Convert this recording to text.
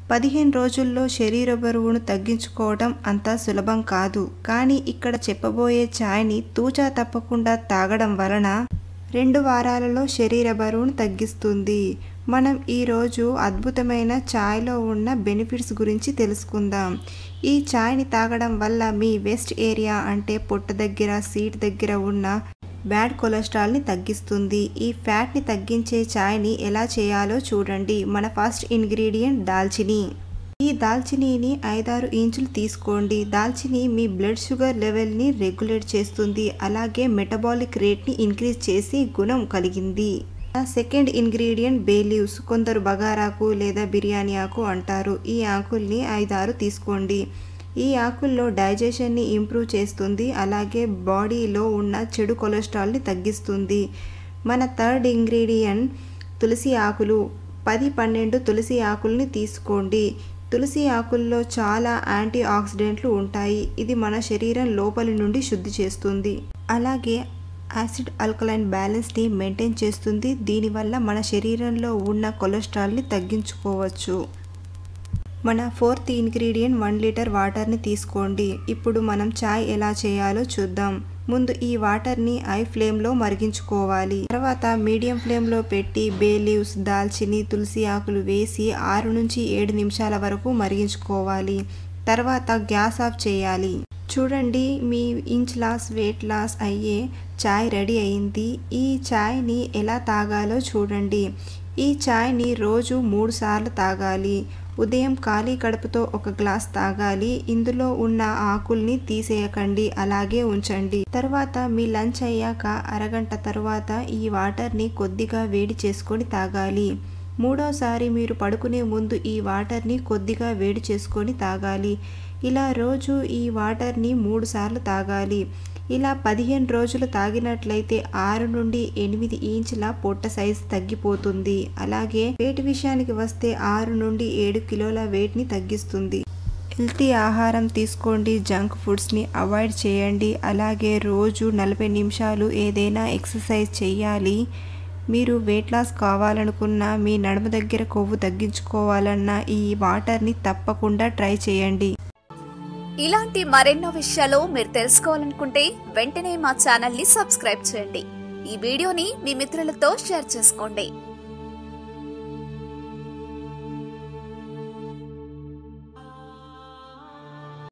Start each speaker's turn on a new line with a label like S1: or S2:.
S1: పదిహేను రోజుల్లో శరీర బరువును తగ్గించుకోవడం అంత సులభం కాదు కానీ ఇక్కడ చెప్పబోయే ఛాయ్ని తూచా తప్పకుండా తాగడం వలన రెండు వారాలలో శరీర బరువును తగ్గిస్తుంది మనం ఈరోజు అద్భుతమైన ఛాయ్లో ఉన్న బెనిఫిట్స్ గురించి తెలుసుకుందాం ఈ ఛాయ్ని తాగడం వల్ల మీ వెస్ట్ ఏరియా అంటే పొట్ట దగ్గర సీట్ దగ్గర ఉన్న బ్యాడ్ కొలెస్ట్రాల్ని తగ్గిస్తుంది ఈ ఫ్యాట్ని తగ్గించే ఛాయ్ని ఎలా చేయాలో చూడండి మన ఫస్ట్ ఇంగ్రీడియంట్ దాల్చిని ఈ దాల్చినీని ఐదారు ఇంచులు తీసుకోండి దాల్చిని మీ బ్లడ్ షుగర్ లెవెల్ని రెగ్యులేట్ చేస్తుంది అలాగే మెటబాలిక్ రేట్ని ఇంక్రీజ్ చేసి గుణం కలిగింది సెకండ్ ఇంగ్రీడియంట్ బే లీవ్స్ కొందరు బగారాకు లేదా బిర్యానీ ఆకు అంటారు ఈ ఆకుల్ని ఐదారు తీసుకోండి ఈ ఆకుల్లో డైజెషన్ని ఇంప్రూవ్ చేస్తుంది అలాగే బాడీలో ఉన్న చెడు కొలెస్ట్రాల్ని తగ్గిస్తుంది మన థర్డ్ ఇంగ్రీడియంట్ తులసి ఆకులు పది పన్నెండు తులసి ఆకుల్ని తీసుకోండి తులసి ఆకుల్లో చాలా యాంటీ ఆక్సిడెంట్లు ఉంటాయి ఇది మన శరీరం లోపలి నుండి శుద్ధి చేస్తుంది అలాగే యాసిడ్ ఆల్కలైన్ బ్యాలెన్స్ని మెయింటైన్ చేస్తుంది దీనివల్ల మన శరీరంలో ఉన్న కొలెస్ట్రాల్ని తగ్గించుకోవచ్చు మన ఫోర్త్ ఇంగ్రీడియంట్ వన్ లీటర్ వాటర్ని తీసుకోండి ఇప్పుడు మనం చాయ్ ఎలా చేయాలో చూద్దాం ముందు ఈ వాటర్ని ఐ ఫ్లేమ్లో మరిగించుకోవాలి తర్వాత మీడియం ఫ్లేమ్లో పెట్టి బే లీవ్స్ దాల్చిని తులసి ఆకులు వేసి ఆరు నుంచి ఏడు నిమిషాల వరకు మరిగించుకోవాలి తర్వాత గ్యాస్ ఆఫ్ చేయాలి చూడండి మీ ఇంచ్ లాస్ వెయిట్ లాస్ అయ్యే చాయ్ రెడీ అయింది ఈ చాయ్ని ఎలా తాగాలో చూడండి ఈ చాయ్ని రోజు మూడు సార్లు తాగాలి ఉదయం ఖాళీ కడుపుతో ఒక గ్లాస్ తాగాలి ఇందులో ఉన్న ఆకుల్ని తీసేయకండి అలాగే ఉంచండి తర్వాత మీ లంచ్ అయ్యాక అరగంట తర్వాత ఈ వాటర్ని కొద్దిగా వేడి చేసుకొని తాగాలి మూడోసారి మీరు పడుకునే ముందు ఈ వాటర్ని కొద్దిగా వేడి చేసుకొని తాగాలి ఇలా రోజు ఈ వాటర్ని మూడు సార్లు తాగాలి ఇలా పదిహేను రోజులు తాగినట్లయితే ఆరు నుండి ఎనిమిది ఇంచుల పొట్ట సైజు తగ్గిపోతుంది అలాగే వెయిట్ విషయానికి వస్తే ఆరు నుండి ఏడు కిలోల వెయిట్ని తగ్గిస్తుంది హెల్తీ ఆహారం తీసుకోండి జంక్ ఫుడ్స్ని అవాయిడ్ చేయండి అలాగే రోజు నలభై నిమిషాలు ఏదైనా ఎక్సర్సైజ్ చేయాలి మీరు వెయిట్ లాస్ కావాలనుకున్నా మీ నడుము దగ్గర కొవ్వు తగ్గించుకోవాలన్నా ఈ వాటర్ని తప్పకుండా ట్రై చేయండి
S2: ఇలాంటి మరెన్నో విషయాలు మీరు తెలుసుకోవాలనుకుంటే వెంటనే మా ఛానల్ ని సబ్స్క్రైబ్ చేయండి ఈ వీడియోని మీ మిత్రులతో షేర్ చేసుకోండి